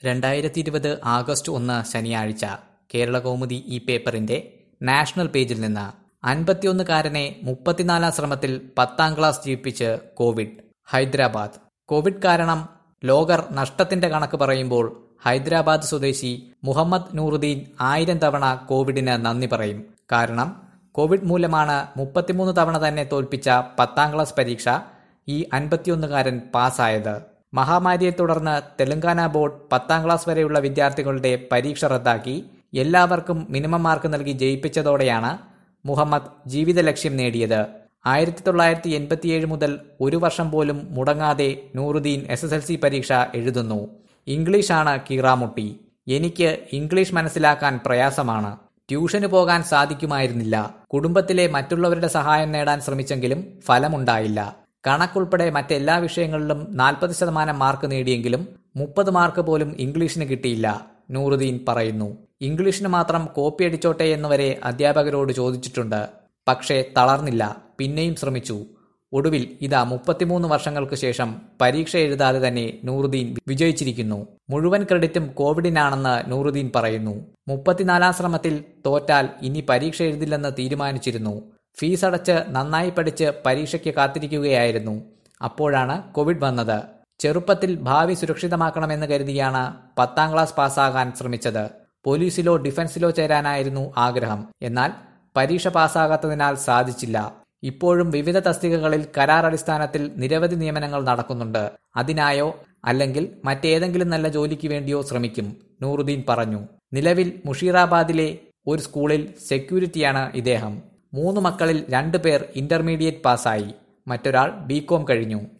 രണ്ടായിരത്തി ഇരുപത് ആഗസ്റ്റ് ഒന്ന് ശനിയാഴ്ച കേരളകൗമുദി ഈ പേപ്പറിന്റെ നാഷണൽ പേജിൽ നിന്ന് അൻപത്തിയൊന്നുകാരനെ മുപ്പത്തിനാലാം ശ്രമത്തിൽ പത്താം ക്ലാസ് ജയിപ്പിച്ച് കോവിഡ് ഹൈദരാബാദ് കോവിഡ് കാരണം ലോകർ നഷ്ടത്തിന്റെ കണക്ക് പറയുമ്പോൾ ഹൈദരാബാദ് സ്വദേശി മുഹമ്മദ് നൂറുദ്ദീൻ ആയിരം തവണ കോവിഡിന് നന്ദി പറയും കാരണം കോവിഡ് മൂലമാണ് മുപ്പത്തിമൂന്ന് തവണ തന്നെ തോൽപ്പിച്ച പത്താം ക്ലാസ് പരീക്ഷ ഈ അൻപത്തിയൊന്നുകാരൻ പാസ്സായത് മഹാമാരിയെ തുടർന്ന് തെലങ്കാന ബോർഡ് പത്താം ക്ലാസ് വരെയുള്ള വിദ്യാർത്ഥികളുടെ പരീക്ഷ റദ്ദാക്കി എല്ലാവർക്കും മിനിമം മാർക്ക് നൽകി ജയിപ്പിച്ചതോടെയാണ് മുഹമ്മദ് ജീവിത ലക്ഷ്യം നേടിയത് ആയിരത്തി തൊള്ളായിരത്തി എൺപത്തിയേഴ് മുതൽ ഒരു വർഷം പോലും മുടങ്ങാതെ Nooruddin S S L C പരീക്ഷ എഴുതുന്നു ഇംഗ്ലീഷാണ് കീറാമുട്ടി എനിക്ക് ഇംഗ്ലീഷ് മനസ്സിലാക്കാൻ പ്രയാസമാണ് ട്യൂഷന് പോകാൻ സാധിക്കുമായിരുന്നില്ല കുടുംബത്തിലെ മറ്റുള്ളവരുടെ സഹായം നേടാൻ ശ്രമിച്ചെങ്കിലും ഫലമുണ്ടായില്ല കണക്കുൾപ്പെടെ മറ്റെല്ലാ വിഷയങ്ങളിലും നാൽപ്പത് ശതമാനം മാർക്ക് നേടിയെങ്കിലും മുപ്പത് മാർക്ക് പോലും ഇംഗ്ലീഷിന് കിട്ടിയില്ല നൂറുദ്ദീൻ പറയുന്നു ഇംഗ്ലീഷിന് മാത്രം കോപ്പി അടിച്ചോട്ടെ എന്നുവരെ അധ്യാപകരോട് ചോദിച്ചിട്ടുണ്ട് പക്ഷേ തളർന്നില്ല പിന്നെയും ശ്രമിച്ചു ഒടുവിൽ ഇതാ മുപ്പത്തിമൂന്ന് വർഷങ്ങൾക്ക് ശേഷം പരീക്ഷ എഴുതാതെ തന്നെ നൂറുദ്ദീൻ വിജയിച്ചിരിക്കുന്നു മുഴുവൻ ക്രെഡിറ്റും കോവിഡിനാണെന്ന് നൂറുദ്ദീൻ പറയുന്നു മുപ്പത്തിനാലാം ശ്രമത്തിൽ തോറ്റാൽ ഇനി പരീക്ഷ എഴുതില്ലെന്ന് തീരുമാനിച്ചിരുന്നു ഫീസ് അടച്ച് നന്നായി പഠിച്ച് പരീക്ഷയ്ക്ക് കാത്തിരിക്കുകയായിരുന്നു അപ്പോഴാണ് കോവിഡ് വന്നത് ചെറുപ്പത്തിൽ ഭാവി സുരക്ഷിതമാക്കണമെന്ന് കരുതിയാണ് പത്താം ക്ലാസ് പാസ്സാകാൻ ശ്രമിച്ചത് പോലീസിലോ ഡിഫൻസിലോ ചേരാനായിരുന്നു ആഗ്രഹം എന്നാൽ പരീക്ഷ പാസ്സാകാത്തതിനാൽ സാധിച്ചില്ല ഇപ്പോഴും വിവിധ തസ്തികകളിൽ കരാർ അടിസ്ഥാനത്തിൽ നിരവധി നിയമനങ്ങൾ നടക്കുന്നുണ്ട് അതിനായോ അല്ലെങ്കിൽ മറ്റേതെങ്കിലും നല്ല ജോലിക്ക് വേണ്ടിയോ ശ്രമിക്കും നൂറുദ്ദീൻ പറഞ്ഞു നിലവിൽ മുഷീറാബാദിലെ ഒരു സ്കൂളിൽ സെക്യൂരിറ്റിയാണ് ഇദ്ദേഹം മൂന്ന് മക്കളിൽ രണ്ടു പേർ ഇന്റർമീഡിയറ്റ് പാസ്സായി മറ്റൊരാൾ ബികോം കഴിഞ്ഞു